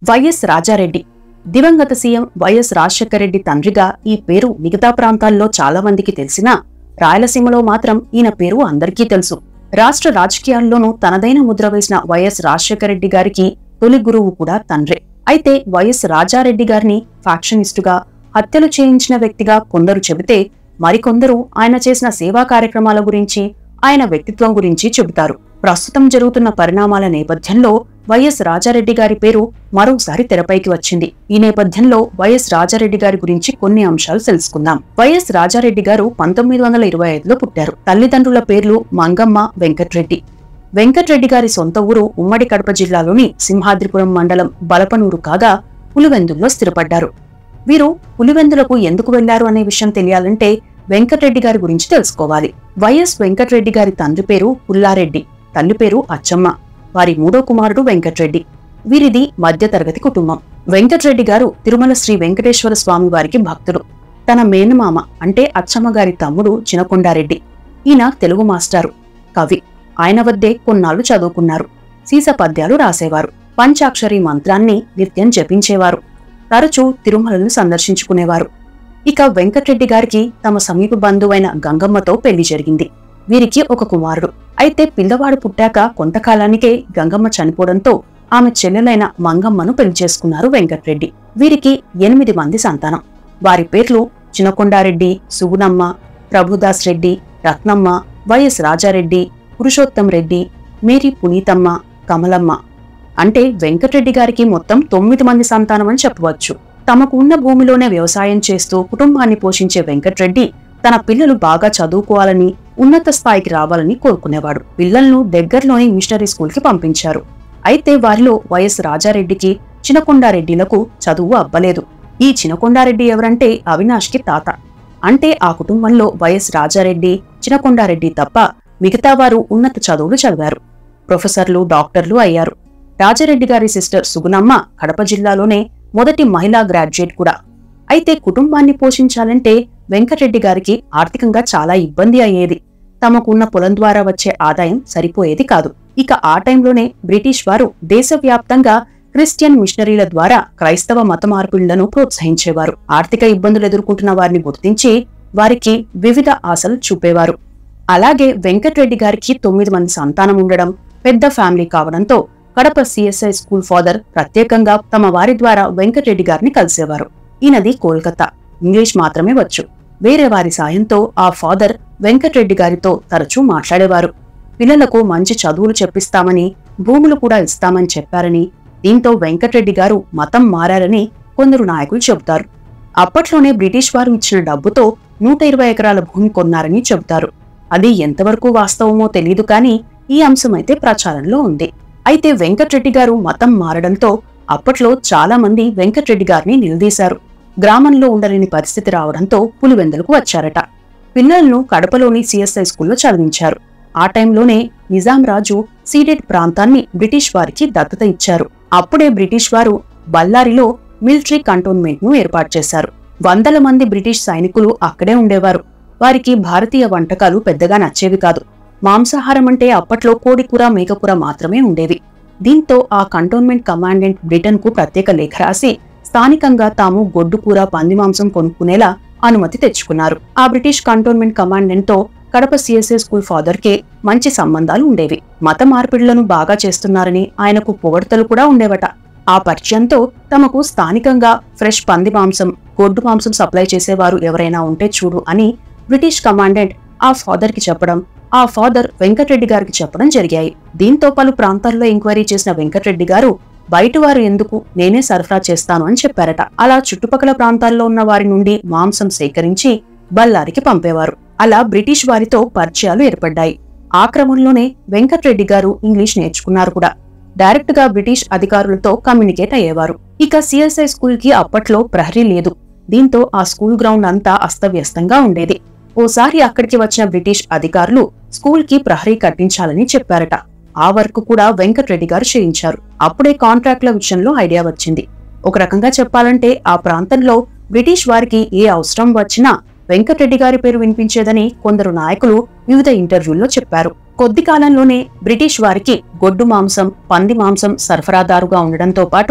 YS Rajareddy దివంగత CM YS Rajasekhara Reddy తండ్రిగా ఈ పేరు మిగతా ప్రాంతాల్లో చాలా మందికి తెలిసినా రాయలసీమలో మాత్రం ఈయన పేరు అందరికీ తెలుసు రాష్ట్ర రాజకీయాల్లోనూ తనదైన ముద్ర వేసిన వైఎస్ రాజశేఖర రెడ్డి గారికి తొలి గురువు కూడా తండ్రే అయితే వైఎస్ రాజారెడ్డి గారిని ఫ్యాక్షనిస్టుగా హత్యలు చేయించిన వ్యక్తిగా కొందరు చెబితే మరికొందరు ఆయన చేసిన సేవా కార్యక్రమాల గురించి ఆయన వ్యక్తిత్వం గురించి చెబుతారు ప్రస్తుతం జరుగుతున్న పరిణామాల నేపథ్యంలో వైఎస్ రాజారెడ్డి గారి పేరు మరోసారి తెరపైకి వచ్చింది ఈ నేపథ్యంలో వైఎస్ రాజారెడ్డి గారి గురించి కొన్ని అంశాలు తెలుసుకుందాం వైఎస్ రాజారెడ్డి గారు పంతొమ్మిది వందల ఇరవై ఐదులో పుట్టారు తల్లిదండ్రుల పేర్లు మంగమ్మ వెంకట్రెడ్డి వెంకట్రెడ్డి గారి సొంత ఊరు ఉమ్మడి కడప జిల్లాలోని సింహాద్రిపురం మండలం బలపనూరు కాగా పులివెందుల్లో స్థిరపడ్డారు వీరు పులివెందులకు ఎందుకు వెళ్లారు అనే విషయం తెలియాలంటే వెంకట్రెడ్డి గారి గురించి తెలుసుకోవాలి వైఎస్ వెంకట్రెడ్డి గారి తండ్రి పేరు పుల్లారెడ్డి తల్లి పేరు అచ్చమ్మ వారి మూడో కుమారుడు వెంకట్రెడ్డి వీరిది మధ్యతరగతి కుటుంబం వెంకట్రెడ్డి గారు తిరుమల శ్రీ వెంకటేశ్వర స్వామి వారికి భక్తుడు తన మేనమామ అంటే అచ్చమ్మ గారి తమ్ముడు చినకొండారెడ్డి ఈయన తెలుగు మాస్టారు కవి ఆయన వద్దే కొన్నాళ్లు చదువుకున్నారు సీస పద్యాలు రాసేవారు పంచాక్షరి మంత్రాన్ని నిత్యం జపించేవారు తరచూ తిరుమలను సందర్శించుకునేవారు ఇక వెంకట్రెడ్డి గారికి తమ సమీప బంధువైన గంగమ్మతో పెళ్లి జరిగింది వీరికి ఒక కుమారుడు అయితే పిల్లవాడు పుట్టాక కొంతకాలానికే గంగమ్మ చనిపోవడంతో ఆమె చెల్లెలైన మంగమ్మను పెళ్లి చేసుకున్నారు వెంకట్రెడ్డి వీరికి ఎనిమిది మంది సంతానం వారి పేర్లు చినకొండారెడ్డి సుగుణమ్మ ప్రభుదాస్ రెడ్డి రత్నమ్మ వైఎస్ రాజారెడ్డి పురుషోత్తం రెడ్డి మేరీ పునీతమ్మ కమలమ్మ అంటే వెంకటరెడ్డి గారికి మొత్తం తొమ్మిది మంది సంతానం అని చెప్పవచ్చు తమకు ఉన్న భూమిలోనే వ్యవసాయం చేస్తూ కుటుంబాన్ని పోషించే వెంకట్రెడ్డి తన పిల్లలు బాగా చదువుకోవాలని ఉన్నత స్థాయికి రావాలని కోరుకునేవాడు పిల్లలను దగ్గరలోని మిషనరీ స్కూల్కి పంపించారు అయితే వారిలో వైఎస్ రాజారెడ్డికి చినకొండారెడ్డిలకు చదువు అబ్బలేదు ఈ చినకొండారెడ్డి ఎవరంటే అవినాష్కి తాత అంటే ఆ కుటుంబంలో వైఎస్ రాజారెడ్డి చినకొండారెడ్డి తప్ప మిగతా వారు ఉన్నత చదువులు చదివారు ప్రొఫెసర్లు డాక్టర్లు అయ్యారు రాజారెడ్డి గారి సిస్టర్ సుగుణమ్మ కడప జిల్లాలోనే మొదటి మహిళా గ్రాడ్యుయేట్ కూడా అయితే కుటుంబాన్ని పోషించాలంటే వెంకటరెడ్డి గారికి ఆర్థికంగా చాలా ఇబ్బంది అయ్యేది తమకున్న పొలం ద్వారా వచ్చే ఆదాయం సరిపోయేది కాదు ఇక ఆ టైంలోనే బ్రిటిష్ వారు దేశవ్యాప్తంగా క్రిస్టియన్ మిషనరీల ద్వారా క్రైస్తవ మత మార్పిళ్లను ప్రోత్సహించేవారు ఆర్థిక ఇబ్బందులు ఎదుర్కొంటున్న వారిని గుర్తించి వారికి వివిధ ఆశలు చూపేవారు అలాగే వెంకటరెడ్డి గారికి తొమ్మిది మంది సంతానం ఉండడం పెద్ద ఫ్యామిలీ కావడంతో కడప సిఎస్ఐ స్కూల్ ఫాదర్ ప్రత్యేకంగా తమ వారి ద్వారా వెంకటరెడ్డి గారిని కలిసేవారు ఈయనది కోల్కతా ఇంగ్లీష్ మాత్రమే వచ్చు వేరే వారి సాయంతో ఆ ఫాదర్ వెంకటరెడ్డి గారితో తరచూ మాట్లాడేవారు పిల్లలకు మంచి చదువులు చెప్పిస్తామని భూములు కూడా ఇస్తామని చెప్పారని దీంతో వెంకటరెడ్డి గారు మతం మారారని కొందరు నాయకులు చెబుతారు అప్పట్లోనే బ్రిటిష్ వారు ఇచ్చిన డబ్బుతో నూట ఇరవై ఎకరాల భూమి కొన్నారని చెబుతారు అది ఎంతవరకు వాస్తవమో తెలియదు కానీ ఈ అంశమైతే ప్రచారంలో ఉంది అయితే వెంకట్రెడ్డి గారు మతం మారడంతో అప్పట్లో చాలా మంది వెంకట్రెడ్డి గారిని నిలదీశారు గ్రామంలో ఉండలేని పరిస్థితి రావడంతో పులివెందులకు వచ్చారట పిల్లలను కడపలోని సిఎస్ఐ స్కూల్లో చదివించారు ఆ టైంలోనే నిజాం రాజు సీడెడ్ ప్రాంతాన్ని బ్రిటిష్ వారికి దత్తత ఇచ్చారు అప్పుడే బ్రిటిష్ వారు బళ్ళారిలో మిలిటరీ కంటోన్మెంట్ ను ఏర్పాటు చేశారు వందల మంది బ్రిటిష్ సైనికులు అక్కడే ఉండేవారు వారికి భారతీయ వంటకాలు పెద్దగా నచ్చేవి కాదు మాంసాహారం అంటే అప్పట్లో కోడికూర మేకకూర మాత్రమే ఉండేవి దీంతో ఆ కంటోన్మెంట్ కమాండెంట్ బ్రిటన్ కు ప్రత్యేక లేఖ రాసి స్థానికంగా తాము గొడ్డుకూర పంది మాంసం కొనుక్కునేలా అనుమతి తెచ్చుకున్నారు ఆ బ్రిటిష్ కంటోన్మెంట్ కమాండెంట్ తో కడప సిఎస్ఏ స్కూల్ ఫాదర్ కే మంచి సంబంధాలు ఉండేవి మత మార్పిడులను బాగా చేస్తున్నారని ఆయనకు పొగడ్తలు కూడా ఉండేవట ఆ పరిచయంతో తమకు స్థానికంగా ఫ్రెష్ పంది మాంసం గొడ్డు మాంసం సప్లై చేసేవారు ఎవరైనా ఉంటే చూడు అని బ్రిటిష్ కమాండెంట్ ఆ ఫాదర్ కి చెప్పడం ఆ ఫాదర్ వెంకటరెడ్డి గారికి చెప్పడం జరిగాయి దీంతో పలు ప్రాంతాల్లో ఎంక్వైరీ చేసిన వెంకటరెడ్డి గారు బయట వారు ఎందుకు నేనే సరఫరా చేస్తాను అని చెప్పారట అలా చుట్టుపక్కల ప్రాంతాల్లో ఉన్న వారి నుండి మాంసం సేకరించి బళ్ళారికి పంపేవారు అలా బ్రిటిష్ వారితో పరిచయాలు ఏర్పడ్డాయి ఆ క్రమంలోనే వెంకటరెడ్డి గారు ఇంగ్లీష్ నేర్చుకున్నారు కూడా డైరెక్ట్ గా బ్రిటిష్ అధికారులతో కమ్యూనికేట్ అయ్యేవారు ఇక సిఎస్ఐ స్కూల్ కి అప్పట్లో ప్రహరీ లేదు దీంతో ఆ స్కూల్ గ్రౌండ్ అంతా అస్తవ్యస్తంగా ఉండేది ఓసారి అక్కడికి వచ్చిన బ్రిటిష్ అధికారులు స్కూల్ కి ప్రహరీ కట్టించాలని చెప్పారట ఆ వర్క్ కూడా వెంకటరెడ్డి గారు చేయించారు అప్పుడే కాంట్రాక్ట్ల విషయంలో ఐడియా వచ్చింది ఒక రకంగా చెప్పాలంటే ఆ ప్రాంతంలో బ్రిటిష్ వారికి ఏ అవసరం వచ్చినా వెంకటరెడ్డి గారి పేరు వినిపించేదని కొందరు నాయకులు వివిధ ఇంటర్వ్యూల్లో చెప్పారు కొద్ది కాలంలోనే బ్రిటిష్ వారికి గొడ్డు మాంసం పంది మాంసం సరఫరాదారుగా ఉండడంతో పాటు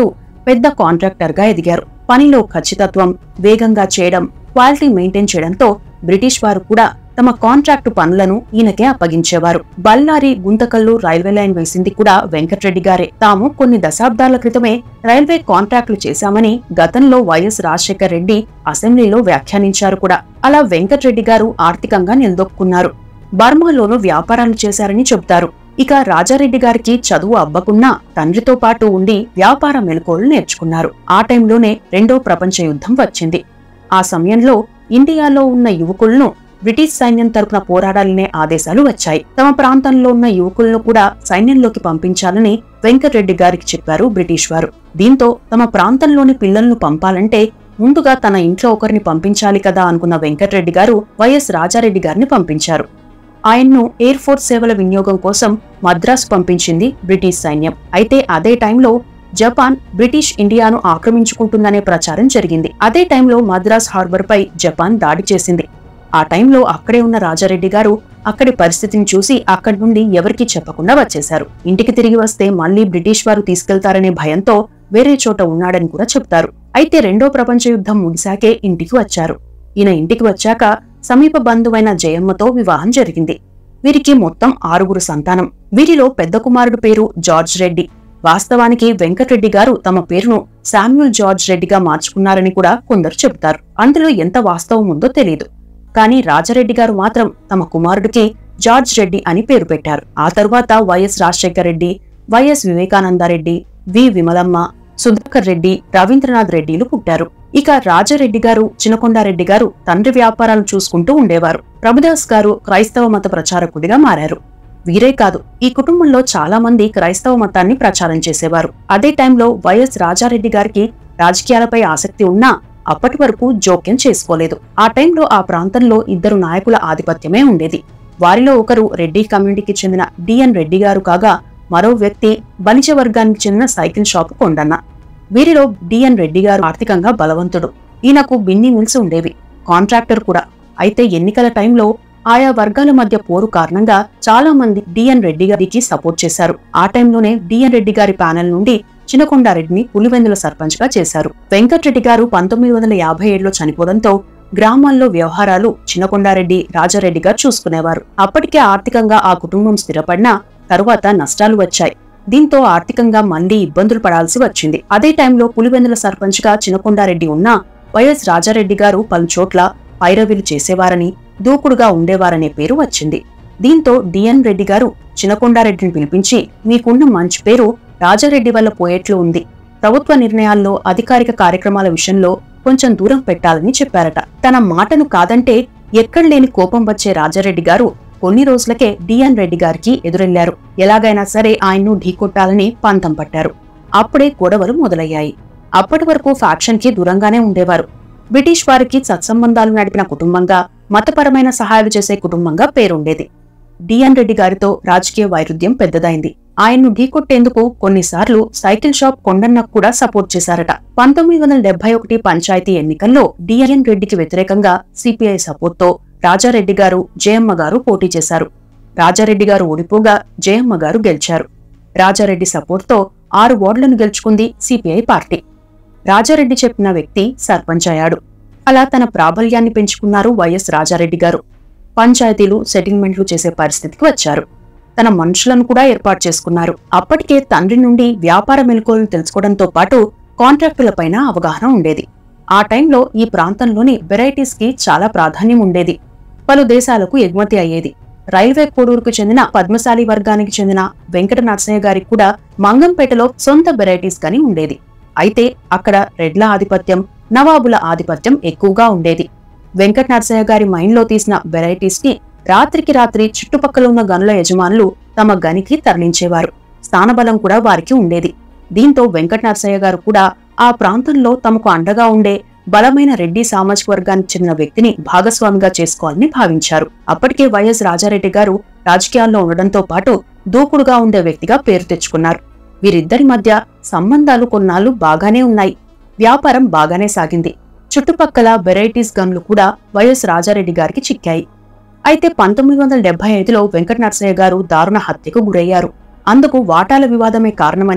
పెద్ద కాంట్రాక్టర్గా ఎదిగారు పనిలో ఖచ్చితత్వం వేగంగా చేయడం క్వాలిటీ మెయింటైన్ చేయడంతో బ్రిటిష్ వారు కూడా తమ కాంట్రాక్టు పనులను ఈయనకే అప్పగించేవారు బళ్ళారి గుంతకల్లు రైల్వే లైన్ వేసింది కూడా వెంకట్రెడ్డి గారే తాము కొన్ని దశాబ్దాల క్రితమే రైల్వే కాంట్రాక్టులు చేశామని గతంలో వైఎస్ రాజశేఖర్ రెడ్డి అసెంబ్లీలో వ్యాఖ్యానించారు కూడా అలా వెంకట్రెడ్డి గారు ఆర్థికంగా నిలదొక్కున్నారు బర్మాలోనూ వ్యాపారాలు చేశారని చెబుతారు ఇక రాజారెడ్డి గారికి చదువు అబ్బకున్నా తండ్రితో పాటు ఉండి వ్యాపార మెలకువలు నేర్చుకున్నారు ఆ టైంలోనే రెండో ప్రపంచ యుద్ధం వచ్చింది ఆ సమయంలో ఇండియాలో ఉన్న యువకులను బ్రిటిష్ సైన్యం తరపున పోరాడాలనే ఆదేశాలు వచ్చాయి తమ ప్రాంతంలో ఉన్న యువకులను కూడా సైన్యంలోకి పంపించాలని వెంకటరెడ్డి గారికి చెప్పారు బ్రిటిష్ వారు దీంతో తమ ప్రాంతంలోని పిల్లలను పంపాలంటే ముందుగా తన ఇంట్లో ఒకరిని పంపించాలి కదా అనుకున్న వెంకటరెడ్డి గారు వైఎస్ రాజారెడ్డి గారిని పంపించారు ఆయన్ను ఎయిర్ ఫోర్స్ సేవల వినియోగం కోసం మద్రాస్ పంపించింది బ్రిటిష్ సైన్యం అయితే అదే టైంలో జపాన్ బ్రిటిష్ ఇండియాను ఆక్రమించుకుంటుందనే ప్రచారం జరిగింది అదే టైంలో మద్రాస్ హార్బర్ పై జపాన్ దాడి చేసింది ఆ టైంలో అక్కడే ఉన్న రాజారెడ్డి గారు అక్కడి పరిస్థితిని చూసి అక్కడి నుండి ఎవరికీ చెప్పకుండా వచ్చేశారు ఇంటికి తిరిగి వస్తే మళ్లీ బ్రిటిష్ వారు తీసుకెళ్తారనే భయంతో వేరే చోట ఉన్నాడని కూడా చెప్తారు అయితే రెండో ప్రపంచ యుద్ధం ముగిశాకే ఇంటికి వచ్చారు ఈయన ఇంటికి వచ్చాక సమీప బంధువైన జయమ్మతో వివాహం జరిగింది వీరికి మొత్తం ఆరుగురు సంతానం వీరిలో పెద్ద కుమారుడు పేరు జార్జ్ రెడ్డి వాస్తవానికి వెంకటరెడ్డి గారు తమ పేరును శామ్యూల్ జార్జ్ రెడ్డిగా మార్చుకున్నారని కూడా కొందరు చెబుతారు అందులో ఎంత వాస్తవం ఉందో తెలియదు కానీ రాజారెడ్డి గారు మాత్రం తమ కుమారుడికి జార్జ్ రెడ్డి అని పేరు పెట్టారు ఆ తరువాత వైఎస్ రాజశేఖర రెడ్డి వైఎస్ వివేకానందారెడ్డి వి విమలమ్మ సుధాకర్ రెడ్డి రవీంద్రనాథ్ రెడ్డిలు పుట్టారు ఇక రాజారెడ్డి గారు చినకొండారెడ్డి గారు తండ్రి వ్యాపారాలు చూసుకుంటూ ఉండేవారు ప్రభుదాస్ గారు క్రైస్తవ మత ప్రచారకుడిగా మారారు వీరే కాదు ఈ కుటుంబంలో చాలా మంది క్రైస్తవ మతాన్ని ప్రచారం చేసేవారు అదే టైంలో వైఎస్ రాజారెడ్డి గారికి రాజకీయాలపై ఆసక్తి ఉన్నా అప్పటి వరకు జోక్యం చేసుకోలేదు ఆ టైంలో ఆ ప్రాంతంలో ఇద్దరు నాయకుల ఆధిపత్యమే ఉండేది వారిలో ఒకరు రెడ్డి కమ్యూనిటీకి చెందిన డిఎన్ రెడ్డి గారు కాగా మరో వ్యక్తి బలిజ వర్గానికి చెందిన సైకిల్ షాపు కొండన్న వీరిలో డిఎన్ రెడ్డి గారు ఆర్థికంగా బలవంతుడు ఈయనకు బిన్ని మిల్స్ ఉండేవి కాంట్రాక్టర్ కూడా అయితే ఎన్నికల టైంలో ఆయా వర్గాల మధ్య పోరు కారణంగా చాలా మంది డిఎన్ రెడ్డి గారికి సపోర్ట్ చేశారు ఆ టైంలోనే డిఎన్ రెడ్డి గారి ప్యానెల్ నుండి చినకొండారెడ్డిని పులివెందుల సర్పంచ్ గా చేశారు వెంకట్రెడ్డి గారు పంతొమ్మిది వందల యాభై ఏడులో చనిపోవడంతో గ్రామాల్లో వ్యవహారాలు చినకొండారెడ్డి రాజారెడ్డి గారు చూసుకునేవారు అప్పటికే ఆర్థికంగా ఆ కుటుంబం స్థిరపడినా తరువాత నష్టాలు వచ్చాయి దీంతో ఆర్థికంగా మళ్లీ ఇబ్బందులు పడాల్సి వచ్చింది అదే టైంలో పులివెందుల సర్పంచ్ గా చినకొండారెడ్డి ఉన్నా వైఎస్ రాజారెడ్డి గారు పలు చోట్ల పైరవీలు చేసేవారని దూకుడుగా ఉండేవారనే పేరు వచ్చింది దీంతో డిఎన్ రెడ్డి గారు చినకొండారెడ్డిని పిలిపించి మీకున్న మంచి పేరు రాజారెడ్డి వల్ల పోయేట్లు ఉంది ప్రభుత్వ నిర్ణయాల్లో అధికారిక కార్యక్రమాల విషయంలో కొంచెం దూరం పెట్టాలని చెప్పారట తన మాటను కాదంటే ఎక్కడ లేని కోపం వచ్చే రాజారెడ్డి గారు కొన్ని రోజులకే డిఎన్ రెడ్డి గారికి ఎదురెళ్లారు ఎలాగైనా సరే ఆయన్ను ఢీకొట్టాలని పంతం పట్టారు అప్పుడే గొడవలు మొదలయ్యాయి అప్పటి వరకు ఫ్యాక్షన్ కి దూరంగానే ఉండేవారు బ్రిటిష్ వారికి సత్సంబంధాలు నడిపిన కుటుంబంగా మతపరమైన సహాయాలు చేసే కుటుంబంగా పేరుండేది డిఎన్ రెడ్డి గారితో రాజకీయ వైరుధ్యం పెద్దదైంది ఆయన్ను ఢీకొట్టేందుకు కొన్నిసార్లు సైకిల్ షాప్ కొండన్నకు కూడా సపోర్ట్ చేశారట పంతొమ్మిది వందల డెబ్బై ఒకటి పంచాయతీ ఎన్నికల్లో డిఎన్ రెడ్డికి వ్యతిరేకంగా సిపిఐ సపోర్ట్తో రాజారెడ్డి గారు జయమ్మ గారు పోటీ చేశారు రాజారెడ్డి గారు ఓడిపోగా జయమ్మ గారు గెలిచారు రాజారెడ్డి సపోర్ట్తో ఆరు వార్డులను గెలుచుకుంది సిపిఐ పార్టీ రాజారెడ్డి చెప్పిన వ్యక్తి సర్పంచ్ అయ్యాడు అలా తన ప్రాబల్యాన్ని పెంచుకున్నారు వైఎస్ రాజారెడ్డి గారు పంచాయతీలు సెటిల్మెంట్లు చేసే పరిస్థితికి వచ్చారు తన మనుషులను కూడా ఏర్పాటు చేసుకున్నారు అప్పటికే తండ్రి నుండి వ్యాపార మెలకువలను తెలుసుకోవడంతో పాటు కాంట్రాక్టులపైన అవగాహన ఉండేది ఆ టైంలో ఈ ప్రాంతంలోని వెరైటీస్ కి చాలా ప్రాధాన్యం ఉండేది పలు దేశాలకు ఎగుమతి అయ్యేది రైల్వే కోడూరుకు చెందిన పద్మశాలి వర్గానికి చెందిన వెంకట నరసయ్య గారికి కూడా మంగంపేటలో సొంత వెరైటీస్ గని ఉండేది అయితే అక్కడ రెడ్ల ఆధిపత్యం నవాబుల ఆధిపత్యం ఎక్కువగా ఉండేది వెంకట నరసయ్య గారి మైండ్లో తీసిన వెరైటీస్ ని రాత్రికి రాత్రి చుట్టుపక్కల ఉన్న గనుల యజమానులు తమ గనికి తరలించేవారు స్థానబలం కూడా వారికి ఉండేది దీంతో వెంకట నరసయ్య గారు కూడా ఆ ప్రాంతంలో తమకు అండగా ఉండే బలమైన రెడ్డి సామాజిక వర్గానికి చెందిన వ్యక్తిని భాగస్వామిగా చేసుకోవాలని భావించారు అప్పటికే వైఎస్ రాజారెడ్డి గారు రాజకీయాల్లో ఉండడంతో పాటు దూకుడుగా ఉండే వ్యక్తిగా పేరు తెచ్చుకున్నారు వీరిద్దరి మధ్య సంబంధాలు కొన్నాళ్లు బాగానే ఉన్నాయి వ్యాపారం బాగానే సాగింది చుట్టుపక్కల వెరైటీస్ గన్లు కూడా వైఎస్ రాజారెడ్డి గారికి చిక్కాయి అయితే పంతొమ్మిది వందల డెబ్బై ఐదులో వెంకట నరసయ్య గారు దారుణ హత్యకు గురయ్యారు అందుకు వాటాల వివాదమే కారణమని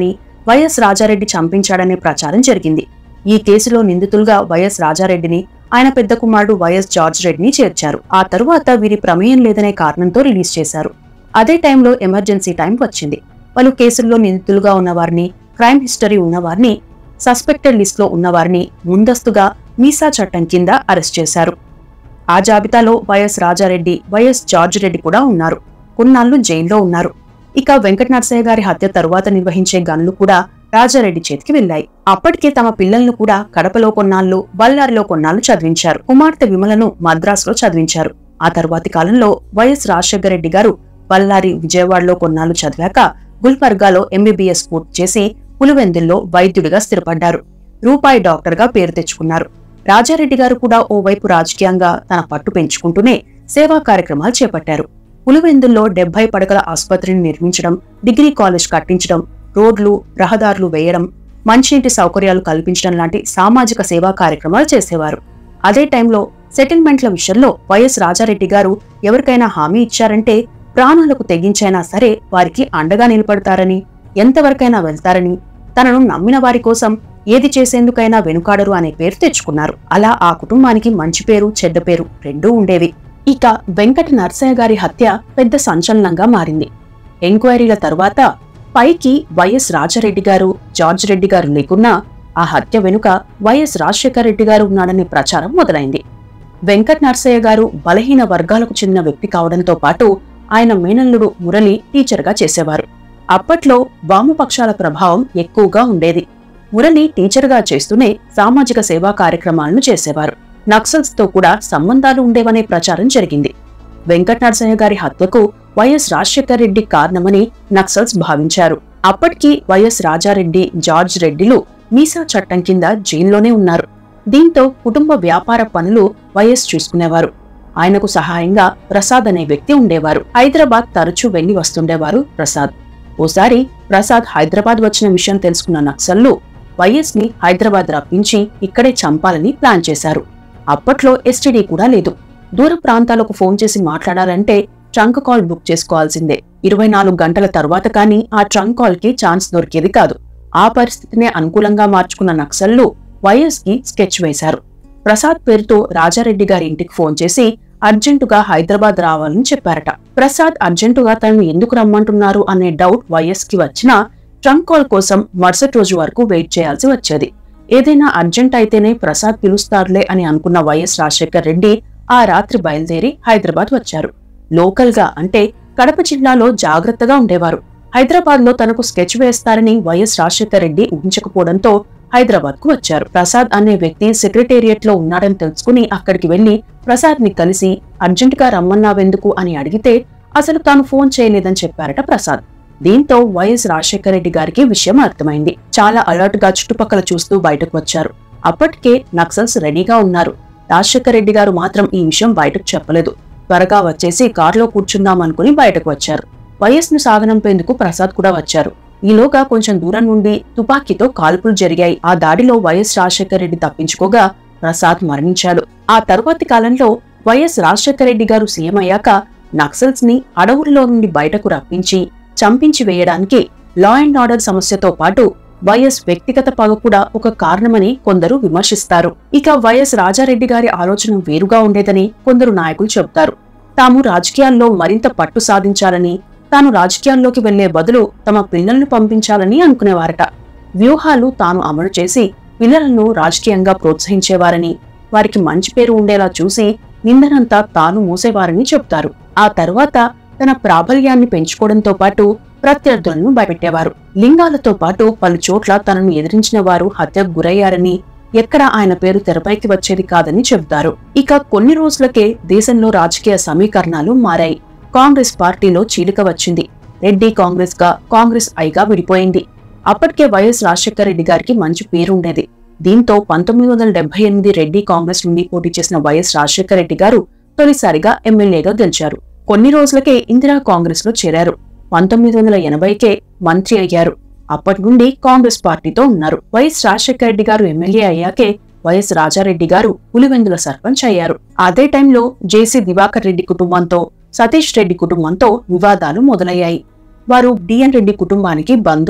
వైఎస్ రాజారెడ్డి చంపించాడనే ప్రచారం జరిగింది ఈ కేసులో నిందితులుగా వైఎస్ రాజారెడ్డిని ఆయన పెద్ద కుమారుడు వైఎస్ జార్జ్ రెడ్డిని చేర్చారు ఆ తరువాత వీరి ప్రమేయం లేదనే కారణంతో రిలీజ్ చేశారు అదే టైంలో ఎమర్జెన్సీ టైం వచ్చింది పలు కేసుల్లో నిందితులుగా ఉన్నవారిని క్రైమ్ హిస్టరీ ఉన్నవారిని సస్పెక్టెడ్ లిస్ట్లో ఉన్నవారిని ముందస్తుగా మీసా చట్టం కింద అరెస్ట్ చేశారు ఆ జాబితాలో YS Rajareddy YS George Reddy కూడా ఉన్నారు కొన్నాళ్లు జైల్లో ఉన్నారు ఇక వెంకట నరసయ్య గారి హత్య తరువాత నిర్వహించే గన్లు కూడా రాజారెడ్డి చేతికి వెళ్లాయి అప్పటికే తమ పిల్లలను కూడా కడపలో కొన్నాళ్లు బళ్ళారిలో కొన్నాళ్లు చదివించారు కుమార్తె విమలను మద్రాసులో చదివించారు ఆ తరువాతి కాలంలో వైఎస్ రాజశేఖర రెడ్డి గారు బళ్ళారి విజయవాడలో కొన్నాళ్లు చదివాక గుల్బర్గాలో ఎంబీబీఎస్ పూర్తి చేసి పులివెందుల్లో వైద్యుడిగా స్థిరపడ్డారు రూపాయి డాక్టర్గా పేరు తెచ్చుకున్నారు రాజారెడ్డి గారు కూడా ఓవైపు రాజకీయంగా తన పట్టు పెంచుకుంటూనే సేవా కార్యక్రమాలు చేపట్టారు పులివెందుల్లో డెబ్బై పడకల ఆసుపత్రిని నిర్మించడం డిగ్రీ కాలేజ్ కట్టించడం రోడ్లు రహదారులు వేయడం మంచినీటి సౌకర్యాలు కల్పించడం లాంటి సామాజిక సేవా కార్యక్రమాలు చేసేవారు అదే టైంలో సెటిల్మెంట్ల విషయంలో వైఎస్ రాజారెడ్డి గారు ఎవరికైనా హామీ ఇచ్చారంటే ప్రాణాలకు తెగించైనా సరే వారికి అండగా నిలబడతారని ఎంతవరకైనా వెళ్తారని తనను నమ్మిన వారి కోసం ఏది చేసేందుకైనా వెనుకాడరు అనే పేరు తెచ్చుకున్నారు అలా ఆ కుటుంబానికి మంచి పేరు చెడ్డ పేరు రెండూ ఉండేవి ఇక వెంకట నరసయ్య గారి హత్య పెద్ద సంచలనంగా మారింది ఎంక్వైరీల తరువాత పైకి వైఎస్ రాజారెడ్డి గారు జార్జ్ రెడ్డి గారు లేకున్నా ఆ హత్య వెనుక వైఎస్ రాజశేఖర రెడ్డి గారు ఉన్నాడనే ప్రచారం మొదలైంది వెంకట్ నరసయ్య గారు బలహీన వర్గాలకు చెందిన వ్యక్తి కావడంతో పాటు ఆయన మేనల్లుడు మురళి టీచర్గా చేసేవారు అప్పట్లో వామపక్షాల ప్రభావం ఎక్కువగా ఉండేది మురళి టీచర్గా చేస్తూనే సామాజిక సేవా కార్యక్రమాలను చేసేవారు నక్సల్స్ తో కూడా సంబంధాలు ఉండేవనే ప్రచారం జరిగింది వెంకట నరసయ్య గారి హత్యకు వైఎస్ రాజశేఖర్ రెడ్డి కారణమని నక్సల్స్ భావించారు అప్పటికి వైఎస్ రాజారెడ్డి జార్జ్ రెడ్డిలు మీసా చట్టం కింద జైల్లోనే ఉన్నారు దీంతో కుటుంబ వ్యాపార పనులు వైఎస్ చూసుకునేవారు ఆయనకు సహాయంగా ప్రసాద్ అనే వ్యక్తి ఉండేవారు హైదరాబాద్ తరచూ వెళ్లి వస్తుండేవారు ప్రసాద్ ఓసారి ప్రసాద్ హైదరాబాద్ వచ్చిన విషయం తెలుసుకున్న నక్సల్లు వైఎస్ ని హైదరాబాద్ రప్పించి ఇక్కడే చంపాలని ప్లాన్ చేశారు అప్పట్లో ఎస్టీడీ కూడా లేదు దూర ప్రాంతాలకు ఫోన్ చేసి మాట్లాడాలంటే ట్రంక్ కాల్ బుక్ చేసుకోవాల్సిందే ఇరవై నాలుగు గంటల తర్వాత కానీ ఆ ట్రంక్ కాల్ కి ఛాన్స్ దొరికేది కాదు ఆ పరిస్థితిని అనుకూలంగా మార్చుకున్న నక్సల్లు వైఎస్ కి స్కెచ్ వేశారు ప్రసాద్ పేరుతో రాజారెడ్డి గారి ఇంటికి ఫోన్ చేసి అర్జెంటుగా హైదరాబాద్ రావాలని చెప్పారట ప్రసాద్ అర్జెంటుగా తనను ఎందుకు రమ్మంటున్నారు అనే డౌట్ వైఎస్ కి వచ్చినా ట్రంక్ కాల్ కోసం మరుసటి రోజు వరకు వెయిట్ చేయాల్సి వచ్చేది ఏదైనా అర్జెంట్ అయితేనే ప్రసాద్ పిలుస్తారులే అని అనుకున్న వైఎస్ రాజశేఖర్ రెడ్డి ఆ రాత్రి బయలుదేరి హైదరాబాద్ వచ్చారు లోకల్ గా అంటే కడప జిల్లాలో జాగ్రత్తగా ఉండేవారు హైదరాబాద్ లో తనకు స్కెచ్ వేస్తారని వైఎస్ రాజశేఖర్ రెడ్డి ఊహించకపోవడంతో హైదరాబాద్ కు వచ్చారు ప్రసాద్ అనే వ్యక్తి సెక్రటేరియట్ లో ఉన్నాడని తెలుసుకుని అక్కడికి వెళ్లి ప్రసాద్ ని కలిసి అర్జెంట్ గా రమ్మన్నావెందుకు అని అడిగితే అసలు తాను ఫోన్ చేయలేదని చెప్పారట ప్రసాద్ దీంతో వైఎస్ రాజశేఖర రెడ్డి గారికి విషయం అర్థమైంది చాలా అలర్ట్ గా చుట్టుపక్కల చూస్తూ బయటకు వచ్చారు అప్పటికే నక్సల్స్ రెడీగా ఉన్నారు రాజశేఖర రెడ్డి గారు మాత్రం ఈ విషయం బయటకు చెప్పలేదు త్వరగా వచ్చేసి కారులో కూర్చుందామనుకుని బయటకు వచ్చారు వైఎస్ ను సాగనంపేందుకు ప్రసాద్ కూడా వచ్చారు ఈలోగా కొంచెం దూరం నుండి తుపాకీతో కాల్పులు జరిగాయి ఆ దాడిలో వైఎస్ రాజశేఖర రెడ్డి తప్పించుకోగా ప్రసాద్ మరణించాడు ఆ తరువాతి కాలంలో వైఎస్ రాజశేఖర రెడ్డి గారు సీఎం అయ్యాక నక్సల్స్ ని అడవుల్లో నుండి బయటకు రప్పించి చంపించి వేయడానికి లా అండ్ ఆర్డర్ సమస్యతో పాటు వైఎస్ వ్యక్తిగత పగ కూడా ఒక కారణమని కొందరు విమర్శిస్తారు ఇక వైఎస్ రాజారెడ్డి గారి ఆలోచన వేరుగా ఉండేదని కొందరు నాయకులు చెబుతారు తాము రాజకీయాల్లో మరింత పట్టు సాధించాలని తాను రాజకీయాల్లోకి వెళ్లే బదులు తమ పిల్లలను పంపించాలని అనుకునేవారట వ్యూహాలు తాను అమలు చేసి పిల్లలను రాజకీయంగా ప్రోత్సహించేవారని వారికి మంచి పేరు ఉండేలా చూసి నిందనంతా తాను మూసేవారని చెప్తారు ఆ తర్వాత తన ప్రాబల్యాన్ని పెంచుకోవడంతో పాటు ప్రత్యర్థులను భయపెట్టేవారు లింగాలతో పాటు పలు చోట్ల తనను ఎదిరించిన వారు హత్యకు గురయ్యారని ఎక్కడ ఆయన పేరు తెరపైకి వచ్చేది కాదని చెబుతారు ఇక కొన్ని రోజులకే దేశంలో రాజకీయ సమీకరణాలు మారాయి కాంగ్రెస్ పార్టీలో చీలిక వచ్చింది రెడ్డి కాంగ్రెస్ గా కాంగ్రెస్ ఐగా విడిపోయింది అప్పటికే వైఎస్ రాజశేఖర రెడ్డి గారికి మంచి పేరుండేది దీంతో పంతొమ్మిది వందల డెబ్బై ఎనిమిది రెడ్డి కాంగ్రెస్ నుండి పోటీ చేసిన వైఎస్ రాజశేఖర రెడ్డి గారు తొలిసారిగా ఎమ్మెల్యేగా గెలిచారు కొన్ని రోజులకే ఇందిరా కాంగ్రెస్ లో చేరారు పంతొమ్మిది వందల ఎనభైకే మంత్రి అయ్యారు అప్పటి నుండి కాంగ్రెస్ పార్టీతో ఉన్నారు వైఎస్ రాజశేఖర రెడ్డి గారు ఎమ్మెల్యే అయ్యాకే వైఎస్ రాజారెడ్డి గారు పులివెందుల సర్పంచ్ అయ్యారు అదే టైంలో జేసీ దివాకర్ రెడ్డి కుటుంబంతో సతీష్ రెడ్డి కుటుంబంతో వివాదాలు మొదలయ్యాయి వారు డిఎన్ రెడ్డి కుటుంబానికి బంధువులు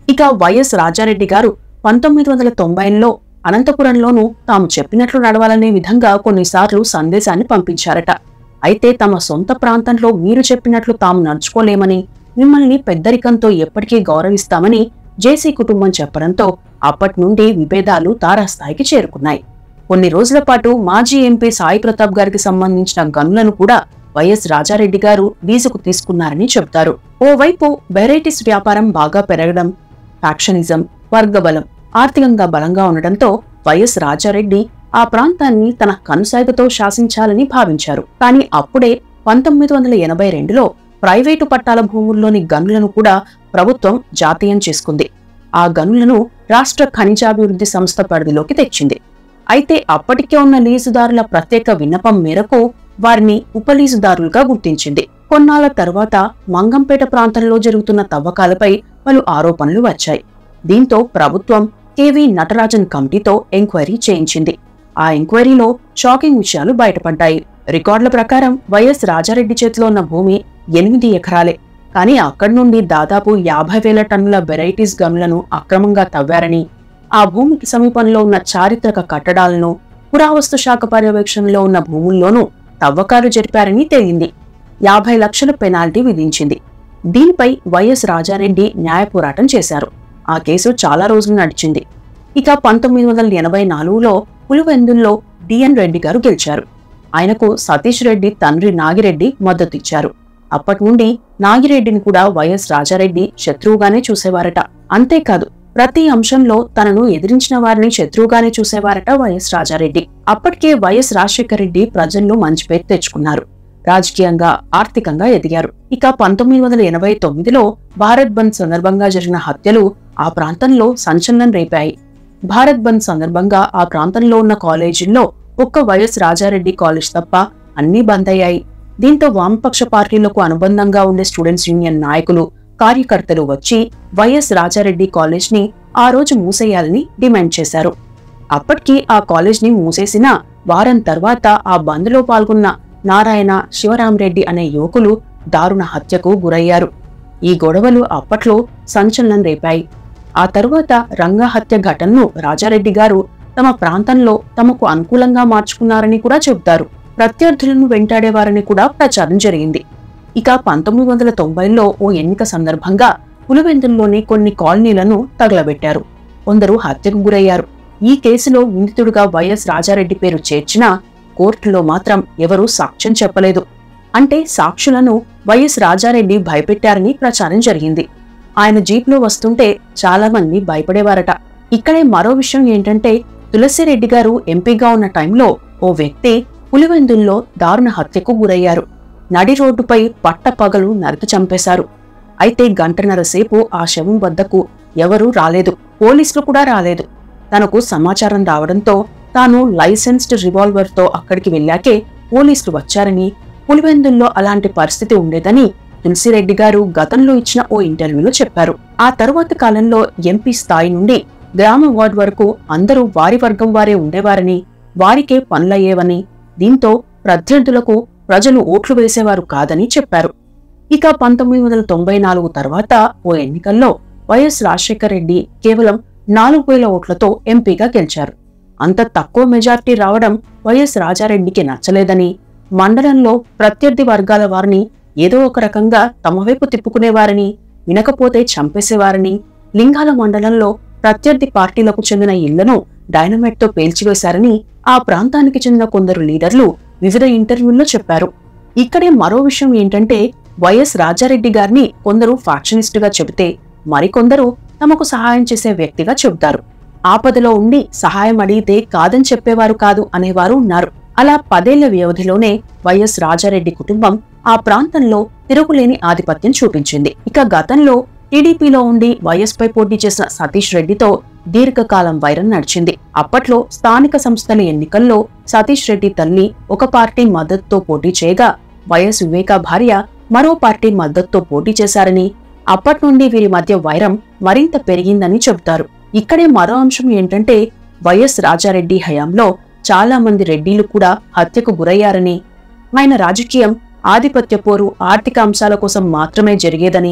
ఇక వైఎస్ రాజారెడ్డి గారు పంతొమ్మిది వందల తొంభైలో అనంతపురంలోనూ తాము చెప్పినట్లు నడవాలనే విధంగా కొన్నిసార్లు సందేశాన్ని పంపించారట అయితే తమ సొంత ప్రాంతంలో మీరు చెప్పినట్లు తాము నడుచుకోలేమని మిమ్మల్ని పెద్దరికంతో ఎప్పటికీ గౌరవిస్తామని జేసీ కుటుంబం చెప్పడంతో అప్పటి నుండి విభేదాలు తారాస్థాయికి చేరుకున్నాయి కొన్ని రోజుల పాటు మాజీ ఎంపీ సాయి ప్రతాప్ గారికి సంబంధించిన గనులను కూడా వైఎస్ రాజారెడ్డి గారు లీజుకు తీసుకున్నారని చెబుతారు ఓవైపు వెరైటీస్ వ్యాపారం బాగా పెరగడం ఫ్యాక్షనిజం వర్గబలం ఆర్థికంగా బలంగా ఉండడంతో వైఎస్ రాజారెడ్డి ఆ ప్రాంతాన్ని తన కనుసైగతో శాసించాలని భావించారు కానీ అప్పుడే పంతొమ్మిది వందల ఎనభై రెండులో ప్రైవేటు పట్టాల భూముల్లోని గనులను కూడా ప్రభుత్వం జాతీయం చేసుకుంది ఆ గనులను రాష్ట్ర ఖనిజాభివృద్ధి సంస్థ పరిధిలోకి తెచ్చింది అయితే అప్పటికే ఉన్న లీజుదారుల ప్రత్యేక విన్నపం మేరకు వారిని ఉపలీజుదారులుగా గుర్తించింది కొన్నాళ్ల తర్వాత మంగంపేట ప్రాంతంలో జరుగుతున్న తవ్వకాలపై పలు ఆరోపణలు వచ్చాయి దీంతో ప్రభుత్వం కెవి నటరాజన్ కమిటీతో ఎంక్వైరీ చేయించింది ఆ ఎంక్వైరీలో షాకింగ్ విషయాలు బయటపడ్డాయి రికార్డుల ప్రకారం వైఎస్ రాజారెడ్డి చేతిలో ఉన్న భూమి ఎనిమిది ఎకరాలే కానీ అక్కడి నుండి దాదాపు యాభై వేల టన్నుల వెరైటీస్ గనులను అక్రమంగా తవ్వారని ఆ భూమికి సమీపంలో ఉన్న చారిత్రక కట్టడాలను పురావస్తు శాఖ పర్యవేక్షణలో ఉన్న భూముల్లోనూ తవ్వకాలు జరిపారని తేలింది యాభై లక్షల పెనాల్టీ విధించింది దీనిపై వైఎస్ రాజారెడ్డి న్యాయ పోరాటం చేశారు ఆ కేసు చాలా రోజులు నడిచింది ఇక పంతొమ్మిది వందల ఎనభై నాలుగులో పులివెందుల్లో డిఎన్ రెడ్డి గారు గెలిచారు ఆయనకు సతీష్ రెడ్డి తండ్రి నాగిరెడ్డి మద్దతిచ్చారు అప్పటి నుండి నాగిరెడ్డిని కూడా వైఎస్ రాజారెడ్డి శత్రువుగానే చూసేవారట అంతేకాదు ప్రతి అంశంలో తనను ఎదిరించిన వారిని శత్రువుగానే చూసేవారట వైఎస్ రాజారెడ్డి అప్పటికే వైఎస్ రాజశేఖర రెడ్డి ప్రజల్లో మంచి పేరు తెచ్చుకున్నారు రాజకీయంగా ఆర్థికంగా ఎదిగారు ఇక పంతొమ్మిది వందల ఎనభై తొమ్మిదిలో భారత్ బంద్ సందర్భంగా జరిగిన హత్యలు ఆ ప్రాంతంలో సంచలనం రేపాయి భారత్ బంద్ సందర్భంగా ఆ ప్రాంతంలో ఉన్న కాలేజీల్లో ఒక్క వైఎస్ రాజారెడ్డి కాలేజ్ తప్ప అన్నీ బంద్ అయ్యాయి దీంతో వామపక్ష పార్టీలకు అనుబంధంగా ఉండే స్టూడెంట్స్ యూనియన్ నాయకులు కార్యకర్తలు వచ్చి వైఎస్ రాజారెడ్డి కాలేజ్ ని ఆ రోజు మూసేయాలని డిమాండ్ చేశారు అప్పటికి ఆ కాలేజ్ ని మూసేసిన వారం తర్వాత ఆ బంద్లో పాల్గొన్న నారాయణ శివరామరెడ్డి అనే యువకులు దారుణ హత్యకు గురయ్యారు ఈ గొడవలు అప్పట్లో సంచలనం రేపాయి ఆ తరువాత రంగా హత్య ఘటనను రాజారెడ్డి గారు తమ ప్రాంతంలో తమకు అనుకూలంగా మార్చుకున్నారని కూడా చెబుతారు ప్రత్యర్థులను వెంటాడేవారని కూడా ప్రచారం జరిగింది ఇక పంతొమ్మిది వందల తొంభైలో ఓ ఎన్నిక సందర్భంగా పులివెందుల్లోని కొన్ని కాలనీలను తగలబెట్టారు కొందరు హత్యకు గురయ్యారు ఈ కేసులో నిందితుడిగా వైఎస్ రాజారెడ్డి పేరు చేర్చినా కోర్టులో మాత్రం ఎవరూ సాక్ష్యం చెప్పలేదు అంటే సాక్షులను వైఎస్ రాజారెడ్డి భయపెట్టారని ప్రచారం జరిగింది ఆయన జీప్లో వస్తుంటే చాలా మంది భయపడేవారట ఇక్కడే మరో విషయం ఏంటంటే తులసిరెడ్డి గారు ఎంపీగా ఉన్న టైంలో ఓ వ్యక్తి పులివెందుల్లో దారుణ హత్యకు గురయ్యారు నడి రోడ్డుపై పట్టపగలు నరికి చంపేశారు అయితే గంటన్నర సేపు ఆ శవం వద్దకు ఎవరూ రాలేదు పోలీసులు కూడా రాలేదు తనకు సమాచారం రావడంతో తాను లైసెన్స్డ్ రివాల్వర్తో అక్కడికి వెళ్ళాకే పోలీసులు వచ్చారని పులివెందుల్లో అలాంటి పరిస్థితి ఉండేదని తులసిరెడ్డి గారు గతంలో ఇచ్చిన ఓ ఇంటర్వ్యూలో చెప్పారు ఆ తరువాత కాలంలో ఎంపీ స్థాయి నుండి గ్రామ వార్డ్ వరకు అందరూ వారి వర్గం వారే ఉండేవారని వారికే పనులయ్యేవని దీంతో ప్రత్యర్థులకు ప్రజలు ఓట్లు వేసేవారు కాదని చెప్పారు ఇక పంతొమ్మిది వందల తొంభై నాలుగు తర్వాత ఓ ఎన్నికల్లో వైఎస్ రాజశేఖర రెడ్డి కేవలం నాలుగు వేల ఓట్లతో ఎంపీగా గెలిచారు అంత తక్కువ మెజార్టీ రావడం వైఎస్ రాజారెడ్డికి నచ్చలేదని మండలంలో ప్రత్యర్థి వర్గాల వారిని ఏదో ఒక రకంగా తమ వైపు తిప్పుకునేవారని వినకపోతే చంపేసేవారని లింగాల మండలంలో ప్రత్యర్థి పార్టీలకు చెందిన ఇళ్లను డైనమైట్తో పేల్చివేశారని ఆ ప్రాంతానికి చెందిన కొందరు లీడర్లు వివిధ ఇంటర్వ్యూల్లో చెప్పారు ఇక్కడే మరో విషయం ఏంటంటే వైఎస్ రాజారెడ్డి గారిని కొందరు ఫ్యాక్షనిస్టుగా చెబితే మరికొందరు తమకు సహాయం చేసే వ్యక్తిగా చెబుతారు ఆపదలో ఉండి సహాయం అడిగితే కాదని చెప్పేవారు కాదు అనేవారు ఉన్నారు అలా పదేళ్ల వ్యవధిలోనే వైఎస్ రాజారెడ్డి కుటుంబం ఆ ప్రాంతంలో తిరుగులేని ఆధిపత్యం చూపించింది ఇక గతంలో టీడీపీలో ఉండి వైఎస్ పై పోటీ చేసిన సతీష్ రెడ్డితో దీర్ఘకాలం వైరం నడిచింది అప్పట్లో స్థానిక సంస్థల ఎన్నికల్లో సతీష్ రెడ్డి తల్లి ఒక పార్టీ మద్దతుతో పోటీ చేయగా వైఎస్ వివేక భార్య మరో పార్టీ మద్దతుతో పోటీ చేశారని అప్పటి నుండి వీరి మధ్య వైరం మరింత పెరిగిందని చెబుతారు ఇక్కడే మరో అంశం ఏంటంటే వైఎస్ రాజారెడ్డి హయాంలో చాలా మంది రెడ్డిలు కూడా హత్యకు గురయ్యారని ఆయన రాజకీయం ఆధిపత్య పోరు ఆర్థిక అంశాల కోసం మాత్రమే జరిగేదని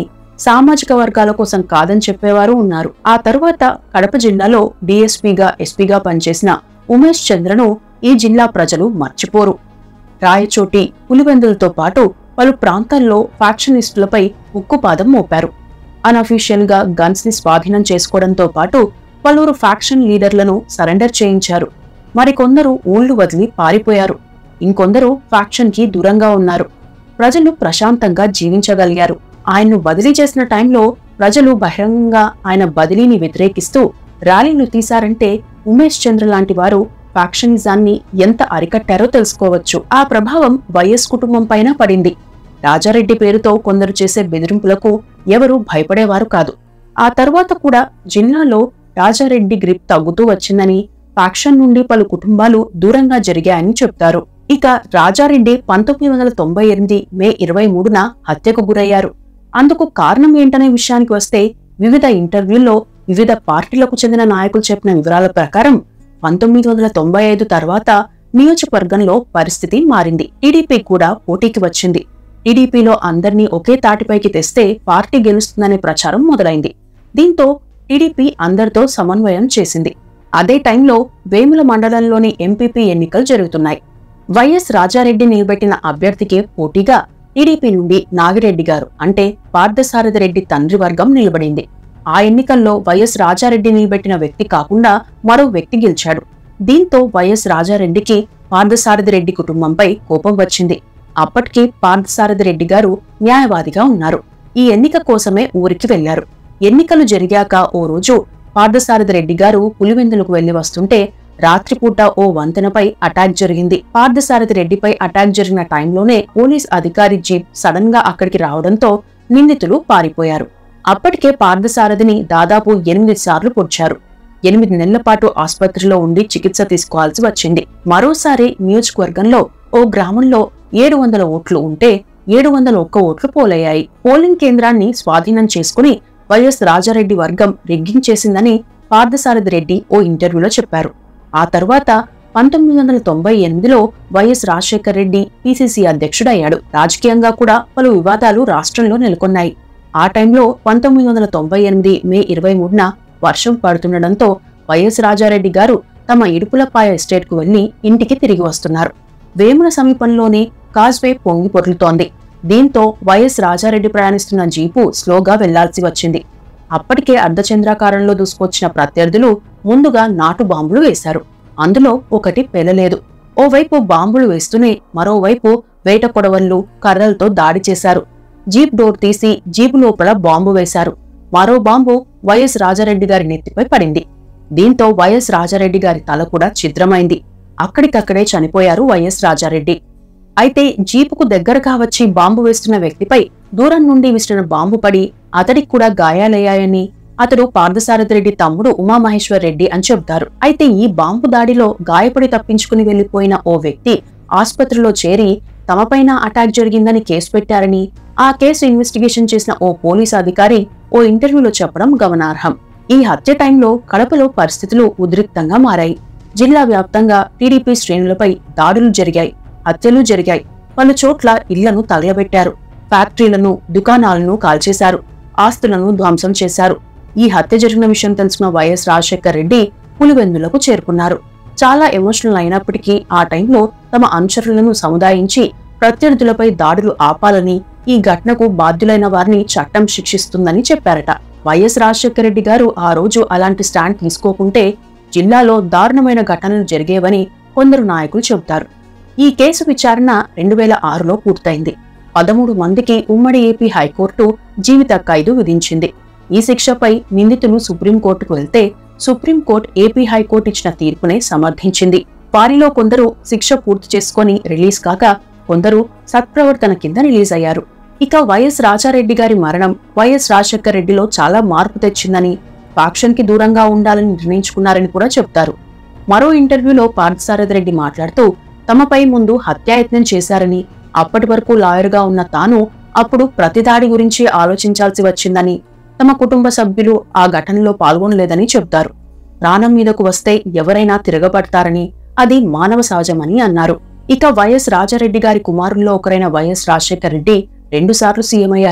సామాజిక వర్గాల కోసం కాదని చెప్పేవారు ఉన్నారు ఆ తరువాత కడప జిల్లాలో డీఎస్పీగా ఎస్పీగా పనిచేసిన ఉమేష్ చంద్రను ఈ జిల్లా ప్రజలు మర్చిపోరు రాయచోటి పులివెందులతో పాటు పలు ప్రాంతాల్లో ఫ్యాక్షనిస్టులపై ఉక్కుపాదం మోపారు అనఫీషియల్ గా గన్స్ ని స్వాధీనం చేసుకోవడంతో పాటు పలువురు ఫ్యాక్షన్ లీడర్లను సరెండర్ చేయించారు మరికొందరు ఊళ్లు వదిలి పారిపోయారు ఇంకొందరు ఫ్యాక్షన్ కి దూరంగా ఉన్నారు ప్రజలు ప్రశాంతంగా జీవించగలిగారు ఆయన్ను బదిలీ చేసిన టైంలో ప్రజలు బహిరంగంగా ఆయన బదిలీని వ్యతిరేకిస్తూ ర్యాలీలు తీశారంటే ఉమేష్ చంద్ర లాంటి వారు ఫ్యాక్షనిజాన్ని ఎంత అరికట్టారో తెలుసుకోవచ్చు ఆ ప్రభావం వైఎస్ కుటుంబం పైన పడింది రాజారెడ్డి పేరుతో కొందరు చేసే బెదిరింపులకు ఎవరూ భయపడేవారు కాదు ఆ తర్వాత కూడా జిల్లాలో రాజారెడ్డి గ్రిప్ తగ్గుతూ వచ్చిందని ఫ్యాక్షన్ నుండి పలు కుటుంబాలు దూరంగా జరిగాయని చెప్తారు ఇక రాజారెడ్డి పంతొమ్మిది వందల తొంభై ఎనిమిది మే ఇరవై మూడున హత్యకు గురయ్యారు అందుకు కారణం ఏంటనే విషయానికి వస్తే వివిధ ఇంటర్వ్యూల్లో వివిధ పార్టీలకు చెందిన నాయకులు చెప్పిన వివరాల ప్రకారం పంతొమ్మిది వందల తొంభై ఐదు తర్వాత నియోజకవర్గంలో పరిస్థితి మారింది టీడీపీ కూడా పోటీకి వచ్చింది టీడీపీలో అందర్నీ ఒకే తాటిపైకి తెస్తే పార్టీ గెలుస్తుందనే ప్రచారం మొదలైంది దీంతో టీడీపీ అందరితో సమన్వయం చేసింది అదే టైంలో వేముల మండలంలోని ఎంపీపీ ఎన్నికలు జరుగుతున్నాయి వైఎస్ రాజారెడ్డి నిలబెట్టిన అభ్యర్థికి పోటీగా టీడీపీ నుండి నాగిరెడ్డి గారు అంటే పార్థసారథి రెడ్డి తండ్రి వర్గం నిలబడింది ఆ ఎన్నికల్లో వైఎస్ రాజారెడ్డి నిలబెట్టిన వ్యక్తి కాకుండా మరో వ్యక్తి గెలిచాడు దీంతో వైఎస్ రాజారెడ్డికి పార్థసారథి రెడ్డి కుటుంబంపై కోపం వచ్చింది అప్పటికి పార్థసారథి రెడ్డి గారు న్యాయవాదిగా ఉన్నారు ఈ ఎన్నిక కోసమే ఊరికి వెళ్లారు ఎన్నికలు జరిగాక ఓ రోజు పార్థసారథి రెడ్డి గారు పులివెందులకు వెళ్లి వస్తుంటే రాత్రిపూట ఓ వంతెనపై అటాక్ జరిగింది పార్థసారథి రెడ్డిపై అటాక్ జరిగిన టైంలోనే పోలీస్ అధికారి జీప్ సడన్ గా అక్కడికి రావడంతో నిందితులు పారిపోయారు అప్పటికే పార్థసారథిని దాదాపు ఎనిమిది సార్లు పొడిచారు ఎనిమిది నెలల పాటు ఆసుపత్రిలో ఉండి చికిత్స తీసుకోవాల్సి వచ్చింది మరోసారి నియోజకవర్గంలో ఓ గ్రామంలో ఏడు వందల ఓట్లు ఉంటే ఏడు వందల ఒక్క ఓట్లు పోలయ్యాయి పోలింగ్ కేంద్రాన్ని స్వాధీనం చేసుకుని వైఎస్ రాజారెడ్డి వర్గం రిగ్గింగ్ చేసిందని పార్థసారథి రెడ్డి ఓ ఇంటర్వ్యూలో చెప్పారు ఆ తర్వాత పంతొమ్మిది వందల తొంభై ఎనిమిదిలో వైఎస్ రాజశేఖర్ రెడ్డి పిసిసి అధ్యక్షుడయ్యాడు రాజకీయంగా కూడా పలు వివాదాలు రాష్ట్రంలో నెలకొన్నాయి ఆ టైంలో పంతొమ్మిది వందల తొంభై ఎనిమిది మే ఇరవై మూడున వర్షం పడుతుండటంతో వైఎస్ రాజారెడ్డి గారు తమ ఇడుపులపాయ ఎస్టేట్కు వెళ్లి ఇంటికి తిరిగి వస్తున్నారు వేముల సమీపంలోనే కాజ్వే పొంగి పొర్లుతోంది దీంతో వైఎస్ రాజారెడ్డి ప్రయాణిస్తున్న జీపు స్లోగా వెళ్లాల్సి వచ్చింది అప్పటికే అర్ధచంద్రాకారంలో దూసుకొచ్చిన ప్రత్యర్థులు ముందుగా నాటు బాంబులు వేశారు అందులో ఒకటి పేలలేదు ఓవైపు బాంబులు వేస్తూనే మరోవైపు వేట కొడవళ్లు కర్రలతో దాడి చేశారు జీప్ డోర్ తీసి జీపు లోపల బాంబు వేశారు మరో బాంబు వైఎస్ రాజారెడ్డి గారి నెత్తిపై పడింది దీంతో వైఎస్ రాజారెడ్డి గారి తల కూడా ఛిద్రమైంది అక్కడికక్కడే చనిపోయారు వైఎస్ రాజారెడ్డి అయితే జీపుకు దగ్గరగా వచ్చి బాంబు వేస్తున్న వ్యక్తిపై దూరం నుండి విసిరిన బాంబు పడి అతడికి కూడా గాయాలయ్యాయని అతడు పార్థసారథి రెడ్డి తమ్ముడు ఉమామహేశ్వర్ రెడ్డి అని చెబుతారు అయితే ఈ బాంబు దాడిలో గాయపడి తప్పించుకుని వెళ్లిపోయిన ఓ వ్యక్తి ఆసుపత్రిలో చేరి తమపైన అటాక్ జరిగిందని కేసు పెట్టారని ఆ కేసు ఇన్వెస్టిగేషన్ చేసిన ఓ పోలీసు అధికారి ఓ ఇంటర్వ్యూలో చెప్పడం గమనార్హం ఈ హత్య టైంలో కడపలో పరిస్థితులు ఉద్రిక్తంగా మారాయి జిల్లా వ్యాప్తంగా టీడీపీ శ్రేణులపై దాడులు జరిగాయి హత్యలు జరిగాయి పలు చోట్ల ఇళ్లను తగలబెట్టారు ఫ్యాక్టరీలను దుకాణాలను కాల్చేశారు ఆస్తులను ధ్వంసం చేశారు ఈ హత్య జరిగిన విషయం తెలుసుకున్న వైఎస్ రాజశేఖర్ రెడ్డి పులివెందులకు చేరుకున్నారు చాలా ఎమోషనల్ అయినప్పటికీ ఆ టైంలో తమ అనుచరులను సముదాయించి ప్రత్యర్థులపై దాడులు ఆపాలని ఈ ఘటనకు బాధ్యులైన వారిని చట్టం శిక్షిస్తుందని చెప్పారట వైఎస్ రాజశేఖర రెడ్డి గారు ఆ రోజు అలాంటి స్టాండ్ తీసుకోకుంటే జిల్లాలో దారుణమైన ఘటనలు జరిగేవని కొందరు నాయకులు చెబుతారు ఈ కేసు విచారణ రెండు వేల ఆరులో పూర్తయింది పదమూడు మందికి ఉమ్మడి ఏపీ హైకోర్టు జీవిత ఖైదు విధించింది ఈ శిక్షపై నిందితులు సుప్రీంకోర్టుకు వెళ్తే సుప్రీంకోర్టు ఏపీ హైకోర్టు ఇచ్చిన తీర్పునే సమర్థించింది వారిలో కొందరు శిక్ష పూర్తి చేసుకొని రిలీజ్ కాక కొందరు సత్ప్రవర్తన కింద రిలీజ్ అయ్యారు ఇక వైఎస్ రాజారెడ్డి గారి మరణం వైఎస్ రాజశేఖర్ రెడ్డిలో చాలా మార్పు తెచ్చిందని పాక్షన్ కి దూరంగా ఉండాలని నిర్ణయించుకున్నారని కూడా చెప్తారు మరో ఇంటర్వ్యూలో పార్థసారథి రెడ్డి మాట్లాడుతూ తమపై ముందు హత్యాయత్నం చేశారని అప్పటి వరకు లాయర్గా ఉన్న తాను అప్పుడు ప్రతిదాడి గురించి ఆలోచించాల్సి వచ్చిందని తమ కుటుంబ సభ్యులు ఆ ఘటనలో పాల్గొనలేదని చెప్తారు ప్రాణం మీదకు వస్తే ఎవరైనా తిరగబడతారని అది మానవ సహజమని అన్నారు ఇక వైఎస్ రాజారెడ్డి గారి కుమారుల్లో ఒకరైన వైఎస్ రాజశేఖర్ రెడ్డి రెండుసార్లు సీఎం అయ్యారు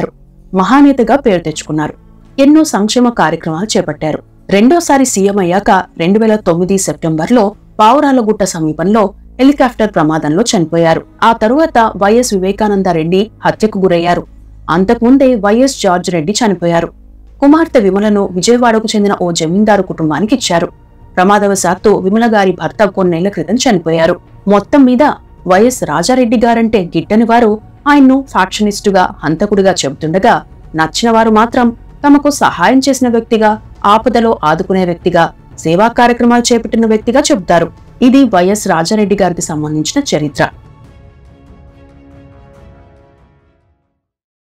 మహానేతగా పేరు తెచ్చుకున్నారు ఎన్నో సంక్షేమ కార్యక్రమాలు చేపట్టారు రెండోసారి సీఎం అయ్యాక రెండు వేల తొమ్మిది సెప్టెంబర్లో పావురాలగుట్ట సమీపంలో హెలికాప్టర్ ప్రమాదంలో చనిపోయారు ఆ తరువాత వైఎస్ వివేకానంద రెడ్డి హత్యకు గురయ్యారు అంతకుముందే వైఎస్ జార్జ్ రెడ్డి చనిపోయారు కుమార్తె విమలను విజయవాడకు చెందిన ఓ జమీందారు కుటుంబానికి ఇచ్చారు ప్రమాదవశాత్తు విమల గారి భర్త కొన్నేళ్ల క్రితం చనిపోయారు మొత్తం మీద వైఎస్ రాజారెడ్డి గారంటే గిట్టని వారు ఆయన్ను ఫ్యాక్షనిస్టుగా హంతకుడిగా చెబుతుండగా నచ్చిన వారు మాత్రం తమకు సహాయం చేసిన వ్యక్తిగా ఆపదలో ఆదుకునే వ్యక్తిగా సేవా కార్యక్రమాలు చేపట్టిన వ్యక్తిగా చెబుతారు ఇది వైఎస్ రాజారెడ్డి గారికి సంబంధించిన చరిత్ర